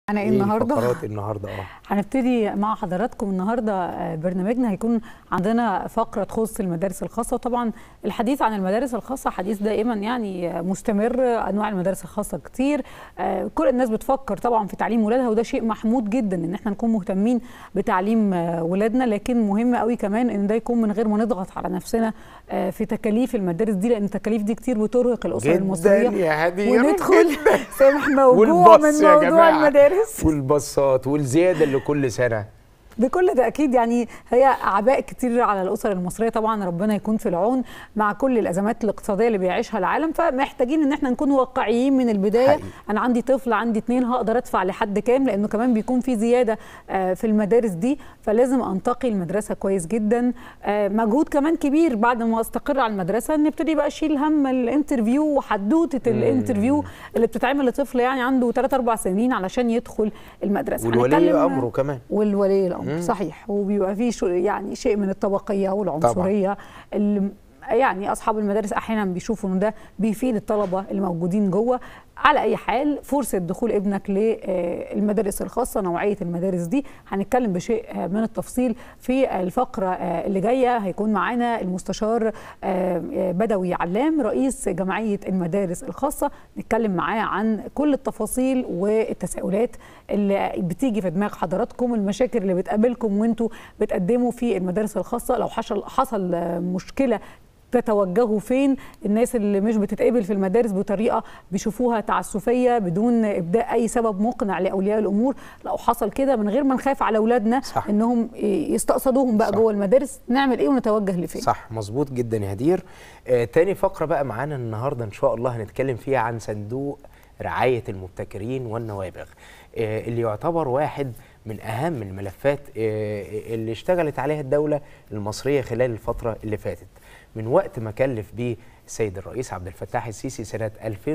انا ايه ايه النهارده فقرات النهارده اه هنبتدي مع حضراتكم النهارده آه، برنامجنا هيكون عندنا فقره تخص المدارس الخاصه وطبعا الحديث عن المدارس الخاصه حديث دائما يعني آه، مستمر انواع المدارس الخاصه كتير آه، كل الناس بتفكر طبعا في تعليم ولادها وده شيء محمود جدا ان احنا نكون مهتمين بتعليم آه، ولادنا لكن مهم قوي كمان ان ده يكون من غير ما نضغط على نفسنا آه، في تكاليف المدارس دي لان التكاليف دي كتير بترهق الاسر جدا المصريه يا هدير وندخل سامح موجوع والبص من يا موضوع جماعة. المدارس والبصات والزياده اللي كل سنه بكل تأكيد يعني هي أعباء كتير على الأسر المصرية طبعا ربنا يكون في العون مع كل الأزمات الاقتصادية اللي بيعيشها العالم فمحتاجين إن احنا نكون واقعيين من البداية حقيقي. أنا عندي طفل عندي اتنين هقدر أدفع لحد كام لأنه كمان بيكون في زيادة آه، في المدارس دي فلازم أنتقي المدرسة كويس جدا آه، مجهود كمان كبير بعد ما أستقر على المدرسة نبتدي بقى أشيل هم الانترفيو وحدوتة الانترفيو اللي بتتعمل لطفل يعني عنده 3 4 سنين علشان يدخل المدرسة والولي هنتكلم- امره كمان والولي الامر صحيح وبيبقى فيه شو يعني شيء من الطبقيه والعنصريه اللي يعني اصحاب المدارس احيانا بيشوفوا ان ده بيفيد الطلبه الموجودين جوه على اي حال فرصه دخول ابنك للمدارس الخاصه نوعيه المدارس دي هنتكلم بشيء آه، من التفصيل في الفقره آه، اللي جايه هيكون معانا المستشار آه، آه، بدوي علام رئيس جمعيه المدارس الخاصه نتكلم معاه عن كل التفاصيل والتساؤلات اللي بتيجي في دماغ حضراتكم المشاكل اللي بتقابلكم وانتوا بتقدموا في المدارس الخاصه لو حصل حصل آه، مشكله تتوجهوا فين الناس اللي مش بتتقبل في المدارس بطريقه بيشوفوها تعسفيه بدون ابداء اي سبب مقنع لاولياء الامور لو حصل كده من غير ما نخاف على اولادنا صح. انهم يستقصدوهم بقى صح. جوه المدارس نعمل ايه ونتوجه لفين صح مظبوط جدا يا هدير آه تاني فقره بقى معانا النهارده ان شاء الله هنتكلم فيها عن صندوق رعايه المبتكرين والنوابغ آه اللي يعتبر واحد من اهم الملفات آه اللي اشتغلت عليها الدوله المصريه خلال الفتره اللي فاتت من وقت ما كلف بيه السيد الرئيس عبد الفتاح السيسي سنه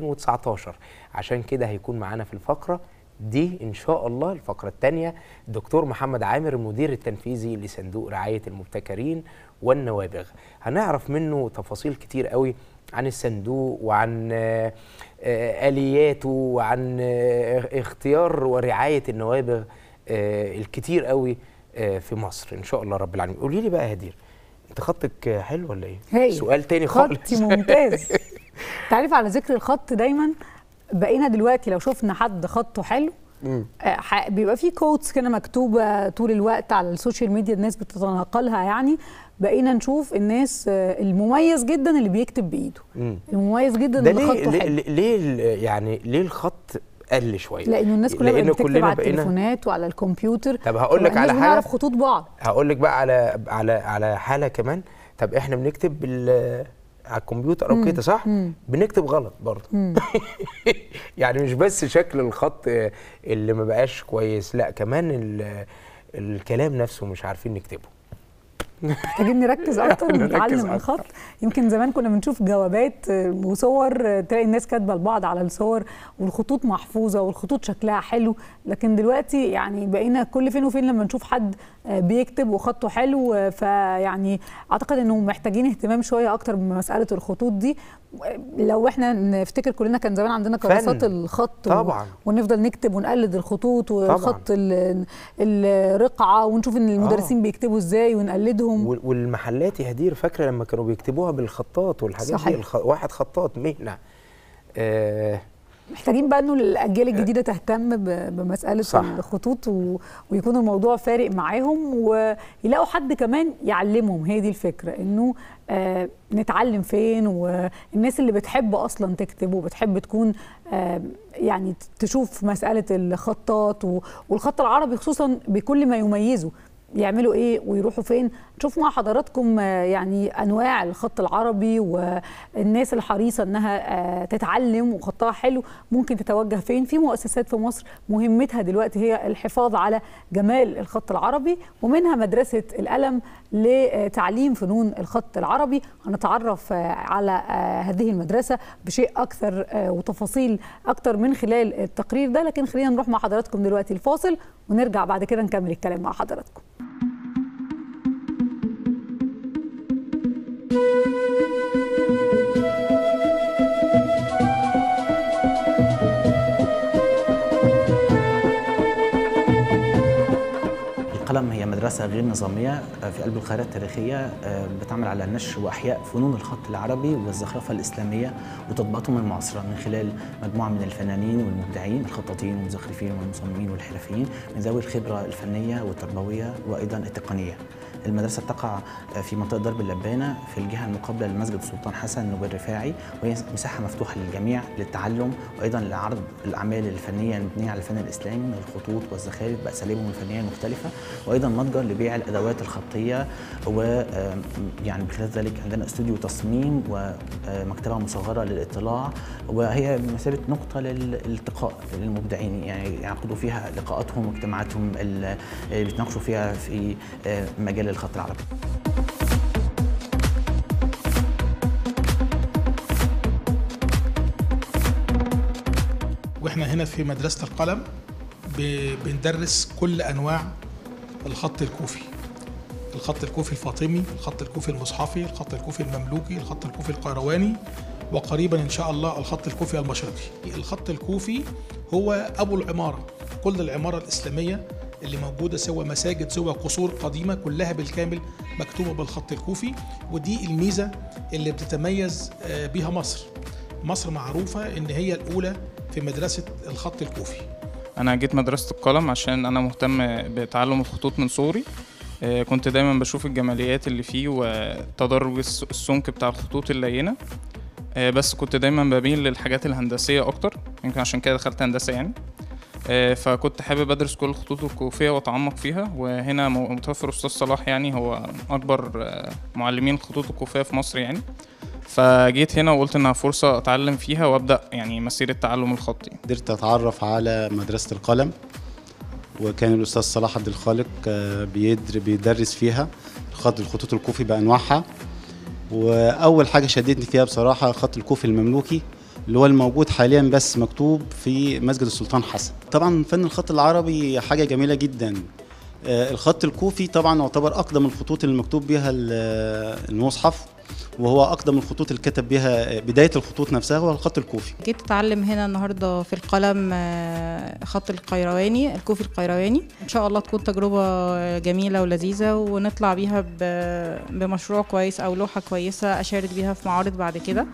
2019 عشان كده هيكون معانا في الفقره دي ان شاء الله الفقره الثانيه دكتور محمد عامر المدير التنفيذي لصندوق رعايه المبتكرين والنوابغ هنعرف منه تفاصيل كتير قوي عن الصندوق وعن آه، آه، الياته وعن آه، اختيار ورعايه النوابغ آه، الكتير قوي آه، في مصر ان شاء الله رب العالمين قولي لي بقى يا هدير انت خطك آه، حلو ولا ايه هايل. سؤال تاني خالص خطي ممتاز تعرف على ذكر الخط دايما بقينا دلوقتي لو شفنا حد خطه حلو مم. آه، ح- بيبقى في كوتس كده مكتوبه طول الوقت على السوشيال ميديا الناس بتتناقلها يعني بقينا نشوف الناس آه، المميز جدا اللي بيكتب بايده مم. المميز جدا ده اللي ليه خطه ليه, حلو ليه, ليه ال- يعني ليه الخط قل شويه لانه الناس كلها بقت لأن بتكتب كلنا على بقينا- التليفونات وعلى الكمبيوتر طب هقول لك فبقيناش على حاجة. بنعرف خطوط بعض هقول لك بقى على على على حاله كمان طب احنا بنكتب بال على الكمبيوتر او كده صح مم. بنكتب غلط برضه مم. يعني مش بس شكل الخط اللي ما بقاش كويس لا كمان ال- الكلام نفسه مش عارفين نكتبه محتاجين نركز اكتر نركز ونتعلم أكتر. الخط يمكن زمان كنا بنشوف جوابات آه، وصور آه، تلاقي الناس كاتبه لبعض على الصور والخطوط محفوظه والخطوط شكلها حلو لكن دلوقتي يعني بقينا كل فين وفين لما نشوف حد آه، بيكتب وخطه حلو آه، فيعني اعتقد انه محتاجين اهتمام شويه اكتر بمساله الخطوط دي آه، لو احنا نفتكر كلنا كان زمان عندنا كراسات فن. الخط و- طبعا. ونفضل نكتب ونقلد الخطوط والخط ال- الرقعه ونشوف ان المدرسين بيكتبوا ازاي ونقلدهم وال- والمحلات يا هدير فاكره لما كانوا بيكتبوها بالخطاط والحاجات صحيح. دي الخ... واحد خطاط مهنه آه محتاجين بقى انه الاجيال الجديده تهتم ب- بمساله صح. الخطوط و... ويكون الموضوع فارق معاهم ويلاقوا حد كمان يعلمهم هي دي الفكره انه آه نتعلم فين والناس اللي بتحب اصلا تكتب وبتحب تكون آه يعني تشوف مساله الخطاط و... والخط العربي خصوصا بكل ما يميزه يعملوا ايه ويروحوا فين نشوف مع حضراتكم آه، يعني انواع الخط العربي والناس الحريصه انها آه، تتعلم وخطها حلو ممكن تتوجه فين في مؤسسات في مصر مهمتها دلوقتي هي الحفاظ على جمال الخط العربي ومنها مدرسه القلم لتعليم فنون الخط العربي هنتعرف آه، على آه، هذه المدرسه بشيء اكثر آه، وتفاصيل اكثر من خلال التقرير ده لكن خلينا نروح مع حضراتكم دلوقتي الفاصل ونرجع بعد كده نكمل الكلام مع حضراتكم القلم هي مدرسة غير نظامية في قلب القاهرة التاريخية بتعمل على نشر وإحياء فنون الخط العربي والزخرفة الإسلامية وتطبيقاتهم المعاصرة من خلال مجموعة من الفنانين والمبدعين الخطاطين والمزخرفين والمصممين والحرفيين من ذوي الخبرة الفنية والتربوية وأيضا التقنية المدرسة تقع في منطقة درب اللبانة في الجهة المقابلة لمسجد السلطان حسن نوبل الرفاعي وهي مساحة مفتوحة للجميع للتعلم وأيضا لعرض الأعمال الفنية المبنية على الفن الإسلامي من الخطوط والزخارف بأساليبهم الفنية المختلفة وأيضا متجر لبيع الأدوات الخطية ويعني بخلاف ذلك عندنا استوديو تصميم ومكتبة مصغرة للاطلاع وهي بمثابة نقطة للالتقاء للمبدعين يعني يعقدوا فيها لقاءاتهم واجتماعاتهم اللي بيتناقشوا فيها في مجال الخط العربي واحنا هنا في مدرسة القلم بندرس كل أنواع الخط الكوفي الخط الكوفي الفاطمي الخط الكوفي المصحفي الخط الكوفي المملوكي الخط الكوفي القيرواني وقريبا إن شاء الله الخط الكوفي المشرقي الخط الكوفي هو أبو العمارة كل العمارة الإسلامية اللي موجوده سواء مساجد سواء قصور قديمه كلها بالكامل مكتوبه بالخط الكوفي ودي الميزه اللي بتتميز بها مصر مصر معروفه ان هي الاولى في مدرسه الخط الكوفي انا جيت مدرسه القلم عشان انا مهتم بتعلم الخطوط من صغري كنت دايما بشوف الجماليات اللي فيه وتدرج السمك بتاع الخطوط اللينه بس كنت دايما بميل للحاجات الهندسيه اكتر يمكن عشان كده دخلت هندسه يعني فكنت حابب ادرس كل الخطوط الكوفيه واتعمق فيها وهنا متوفر استاذ صلاح يعني هو اكبر معلمين الخطوط الكوفيه في مصر يعني فجيت هنا وقلت انها فرصه اتعلم فيها وابدا يعني مسيره تعلم الخط قدرت اتعرف على مدرسه القلم وكان الاستاذ صلاح عبد الخالق بيدر بيدرس فيها خط الخطوط الكوفي بانواعها واول حاجه شدتني فيها بصراحه الخط الكوفي المملوكي اللي هو الموجود حاليا بس مكتوب في مسجد السلطان حسن طبعا فن الخط العربي حاجه جميله جدا الخط الكوفي طبعا يعتبر اقدم الخطوط اللي مكتوب بها المصحف وهو اقدم الخطوط اللي كتب بها بدايه الخطوط نفسها هو الخط الكوفي جيت اتعلم هنا النهارده في القلم خط القيرواني الكوفي القيرواني ان شاء الله تكون تجربه جميله ولذيذه ونطلع بيها بمشروع كويس او لوحه كويسه اشارك بيها في معارض بعد كده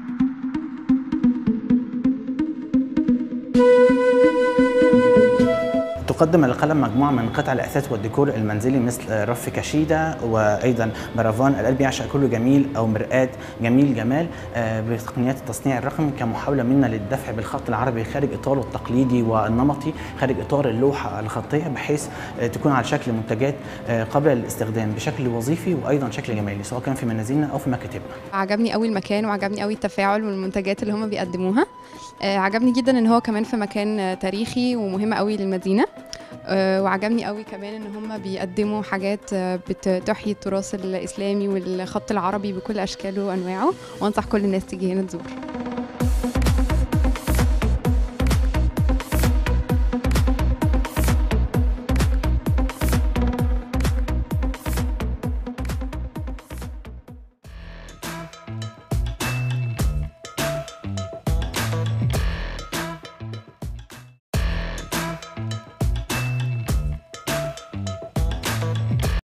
تقدم القلم مجموعة من قطع الأثاث والديكور المنزلي مثل رف كشيدة وأيضا برافان القلب يعشق كله جميل أو مرآة جميل جمال بتقنيات التصنيع الرقمي كمحاولة منا للدفع بالخط العربي خارج إطاره التقليدي والنمطي خارج إطار اللوحة الخطية بحيث تكون على شكل منتجات قابلة للاستخدام بشكل وظيفي وأيضا شكل جمالي سواء كان في منازلنا أو في مكاتبنا عجبني قوي المكان وعجبني قوي التفاعل والمنتجات اللي هم بيقدموها عجبني جدا ان هو كمان في مكان تاريخي ومهم قوي للمدينه وعجبني قوي كمان ان هم بيقدموا حاجات بتحيي التراث الاسلامي والخط العربي بكل اشكاله وانواعه وانصح كل الناس تيجي هنا تزور